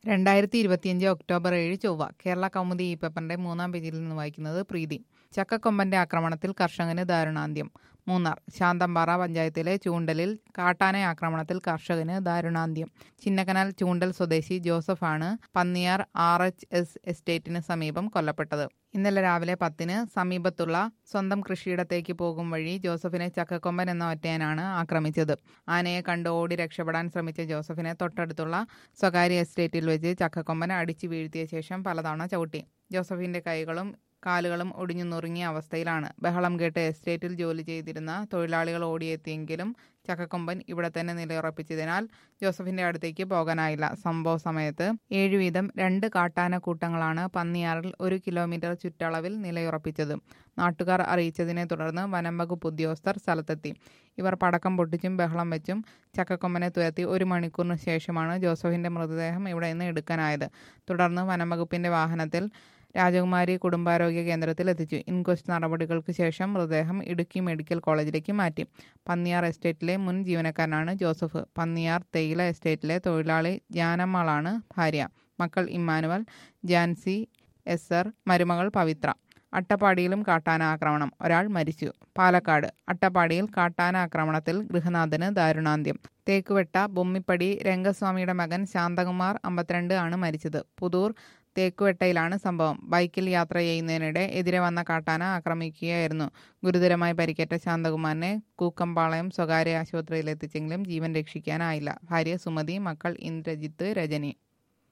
രണ്ടായിരത്തി ഇരുപത്തിയഞ്ച് ഒക്ടോബർ ഏഴ് ചൊവ്വ കേരള കൗമുദി ഈ പേപ്പറിന്റെ മൂന്നാം പേജിൽ നിന്ന് വായിക്കുന്നത് പ്രീതി ചക്കക്കൊമ്പന്റെ ആക്രമണത്തിൽ കർഷകന് ദാരുണാന്ത്യം മൂന്നാർ ശാന്തമ്പാറ പഞ്ചായത്തിലെ ചൂണ്ടലിൽ കാട്ടാന ആക്രമണത്തിൽ കർഷകന് ദാരുണാന്ത്യം ചിന്നക്കനാൽ ചൂണ്ടൽ സ്വദേശി ജോസഫാണ് പന്നിയാർ ആർ എച്ച് എസ് എസ്റ്റേറ്റിന് സമീപം കൊല്ലപ്പെട്ടത് ഇന്നലെ രാവിലെ പത്തിന് സമീപത്തുള്ള സ്വന്തം കൃഷിയിടത്തേക്ക് പോകും വഴി ജോസഫിനെ ചക്കക്കൊമ്പൻ എന്ന ഒറ്റയനാണ് ആക്രമിച്ചത് ആനയെ കണ്ട് ഓടി രക്ഷപ്പെടാൻ ശ്രമിച്ച ജോസഫിനെ തൊട്ടടുത്തുള്ള സ്വകാര്യ എസ്റ്റേറ്റിൽ വെച്ച് ചക്കക്കൊമ്പൻ അടിച്ചു വീഴ്ത്തിയ ശേഷം പലതവണ ചവിട്ടി ജോസഫിന്റെ കൈകളും കാലുകളും ഒടിഞ്ഞു നുറുങ്ങിയ അവസ്ഥയിലാണ് ബഹളം കേട്ട് എസ്റ്റേറ്റിൽ ജോലി ചെയ്തിരുന്ന തൊഴിലാളികൾ ഓടിയെത്തിയെങ്കിലും ചക്കക്കൊമ്പൻ ഇവിടെ തന്നെ നിലയുറപ്പിച്ചതിനാൽ ജോസഫിന്റെ അടുത്തേക്ക് പോകാനായില്ല സംഭവ സമയത്ത് ഏഴ് വീതം രണ്ട് കാട്ടാന കൂട്ടങ്ങളാണ് പന്നിയാറിൽ ഒരു കിലോമീറ്റർ ചുറ്റളവിൽ നിലയുറപ്പിച്ചത് നാട്ടുകാർ അറിയിച്ചതിനെ തുടർന്ന് വനം വകുപ്പ് ഉദ്യോഗസ്ഥർ സ്ഥലത്തെത്തി ഇവർ പടക്കം പൊട്ടിച്ചും ബഹളം വെച്ചും ചക്കക്കൊമ്പനെ തുരത്തി ഒരു മണിക്കൂറിന് ശേഷമാണ് ജോസഫിന്റെ മൃതദേഹം ഇവിടെ നിന്ന് എടുക്കാനായത് തുടർന്ന് വനം വകുപ്പിന്റെ വാഹനത്തിൽ രാജകുമാരി കുടുംബാരോഗ്യ കേന്ദ്രത്തിൽ എത്തിച്ചു ഇൻക്വസ്റ്റ് നടപടികൾക്ക് ശേഷം മൃതദേഹം ഇടുക്കി മെഡിക്കൽ കോളേജിലേക്ക് മാറ്റി പന്നിയാർ എസ്റ്റേറ്റിലെ മുൻ ജീവനക്കാരനാണ് ജോസഫ് പന്നിയാർ തേയില എസ്റ്റേറ്റിലെ തൊഴിലാളി ജാനമ്മാളാണ് ഭാര്യ മക്കൾ ഇമ്മാനുവൽ ജാൻസി എസ്സർ മരുമകൾ പവിത്ര അട്ടപ്പാടിയിലും കാട്ടാന ആക്രമണം ഒരാൾ മരിച്ചു പാലക്കാട് അട്ടപ്പാടിയിൽ കാട്ടാന ആക്രമണത്തിൽ ഗൃഹനാഥന് ദാരുണാന്ത്യം തേക്കുവെട്ട ബൊമ്മിപ്പടി രംഗസ്വാമിയുടെ മകൻ ശാന്തകുമാർ അമ്പത്തിരണ്ട് ആണ് മരിച്ചത് പുതൂർ തേക്കുവെട്ടയിലാണ് സംഭവം ബൈക്കിൽ യാത്ര ചെയ്യുന്നതിനിടെ എതിരെ വന്ന കാട്ടാന ആക്രമിക്കുകയായിരുന്നു ഗുരുതരമായി പരിക്കേറ്റ ശാന്തകുമാറിനെ കൂക്കമ്പാളയം സ്വകാര്യ ആശുപത്രിയിൽ എത്തിച്ചെങ്കിലും ജീവൻ രക്ഷിക്കാനായില്ല ഭാര്യ സുമതി മക്കൾ ഇന്ദ്രജിത്ത് രജനി